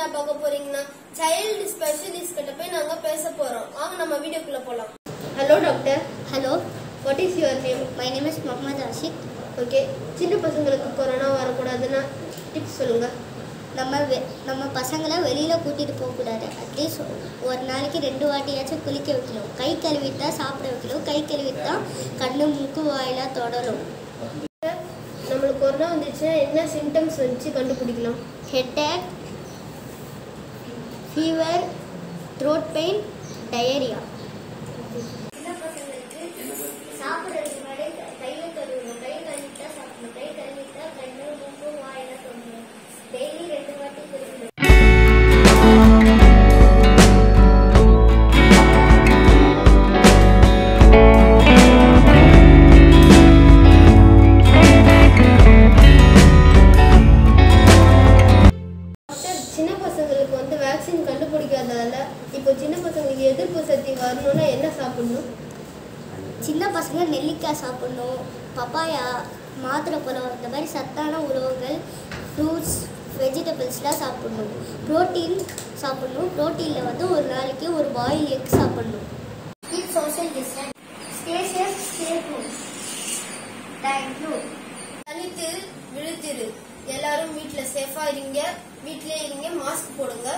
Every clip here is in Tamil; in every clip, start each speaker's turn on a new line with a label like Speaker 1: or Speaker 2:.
Speaker 1: பார்க்க போறீங்கன்னா சைல்டு ஸ்பெஷலிஸ்ட் கிட்ட போய் நாங்க பேச போறோம் வாங்க நம்ம வீடியோக்குள்ள போலாம் hello doctor
Speaker 2: hello
Speaker 1: what is your name
Speaker 2: my name is Mohammed Ashiq
Speaker 1: okay சின்ன பசங்களுக்கு கொரோனா வரக்கூடாதுன்னா டிப்ஸ் சொல்லுங்க
Speaker 2: நம்ம வெ நம்ம பசங்களை வெளியில் கூட்டிகிட்டு போகக்கூடாது அட்லீஸ்ட் ஒரு நாளைக்கு ரெண்டு வாட்டியாச்சும் குளிக்க வைக்கணும் கை கழுவிட்டு தான் சாப்பிட வைக்கணும் கை கழுவிட்டு தான் கண்ணு மூக்கு வாயிலாம் தொடரும்
Speaker 1: நம்மளுக்கு கொரோனா வந்துச்சுன்னா என்ன சிம்டம்ஸ் வச்சு கண்டுபிடிக்கலாம்
Speaker 2: headache fever throat pain diarrhoea சின்ன பசங்களுக்கு சாப்பிட்றதுக்கு முன்னாடி கையில் கழுவணும் கை கழுவிட்டு தான் சாப்பிடணும் கை கழுவிட்டு தான் கண்ணு மூக்கு வாயிலாம் தொடரும் டெய்லி ரெண்டு வாட்டி குளிக்கணும்
Speaker 1: டாக்டர் சின்ன பசங்களுக்கு வந்து வேக்சின் கண்டுபிடிக்காததால இப்போ சின்ன பசங்களுக்கு எதிர்ப்பு சக்தி வரணும்னா என்ன சாப்பிடணும்
Speaker 2: சின்ன பசங்க நெல்லிக்காய் சாப்பிடணும் பப்பாயா மாதுளப்பழம் இந்த மாதிரி சத்தான உணவுகள் ஃப்ரூட்ஸ் வெஜிடபிள்ஸ்லாம் சாப்பிடணும் ப்ரோட்டீன் சாப்பிடணும் ப்ரோட்டீனில் வந்து ஒரு நாளைக்கு ஒரு பாயில் எக் சாப்பிடணும் keep social distance stay safe stay home thank you
Speaker 1: தனித்திரு விழுத்திரு எல்லாரும் வீட்ல சேஃபா இருங்க வீட்லயே இருங்க மாஸ்க் போடுங்க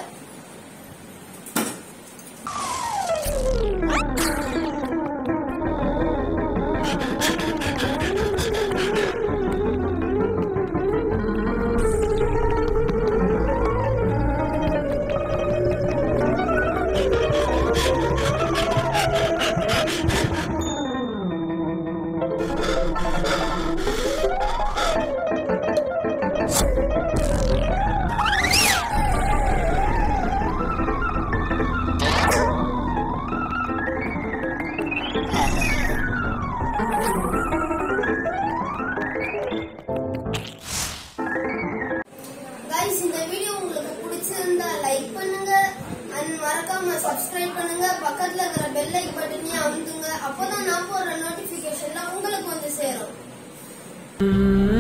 Speaker 1: கைஸ் இந்த வீடியோ உங்களுக்கு பிடிச்சிருந்தா லைக் பண்ணுங்க அண்ட் மறக்காம சப்ஸ்கிரைப் பண்ணுங்க பக்கத்துல இருக்கிற பெல் ஐக் பட்டனையும் அமுத்துங்க அப்பதான் நான் போடுற நோட்டிபிகேஷன்லாம் உங்களுக்கு வந்து சேரும்